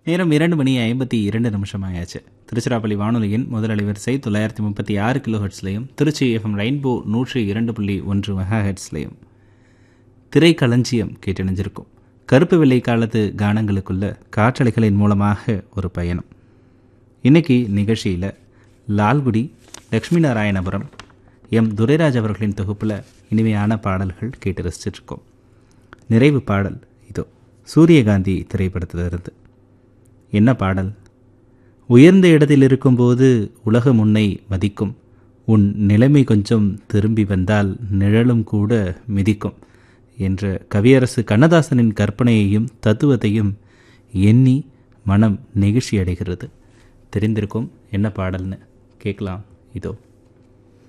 நேரம் இரண்டு மணி ஐம்பத்தி இரண்டு நிமிஷம் ஆயாச்சு திருச்சிராப்பள்ளி வானொலியின் முதல் அலைவரிசை தொள்ளாயிரத்தி முப்பத்தி ஆறு கிலோ ஹெட்ஸ்லையும் திருச்சி எஃப்எம் ரெயின்போ நூற்றி இரண்டு புள்ளி ஒன்று மெகா ஹெட்ஸ்லையும் திரைக்களஞ்சியம் கேட்டணிஞ்சிருக்கும் கருப்பு வெள்ளை காலத்து கானங்களுக்குள்ள காற்றலைகளின் மூலமாக ஒரு பயணம் இன்னைக்கு நிகழ்ச்சியில் லால்குடி லக்ஷ்மி நாராயணபுரம் எம் துரைராஜ் அவர்களின் தொகுப்பில் இனிமையான பாடல்கள் கேட்டு ரசிச்சிட்ருக்கோம் நிறைவு பாடல் இதோ சூரியகாந்தி திரைப்படத்திலிருந்து என்ன பாடல் உயர்ந்த இடத்தில் இருக்கும்போது உலகம் உன்னை மதிக்கும் உன் நிலைமை கொஞ்சம் திரும்பி வந்தால் நிழலும் கூட மிதிக்கும் என்ற கவியரசு கண்ணதாசனின் கற்பனையையும் தத்துவத்தையும் எண்ணி மனம் நெகிழ்ச்சி அடைகிறது தெரிந்திருக்கும் என்ன பாடல்னு கேட்கலாம் இதோ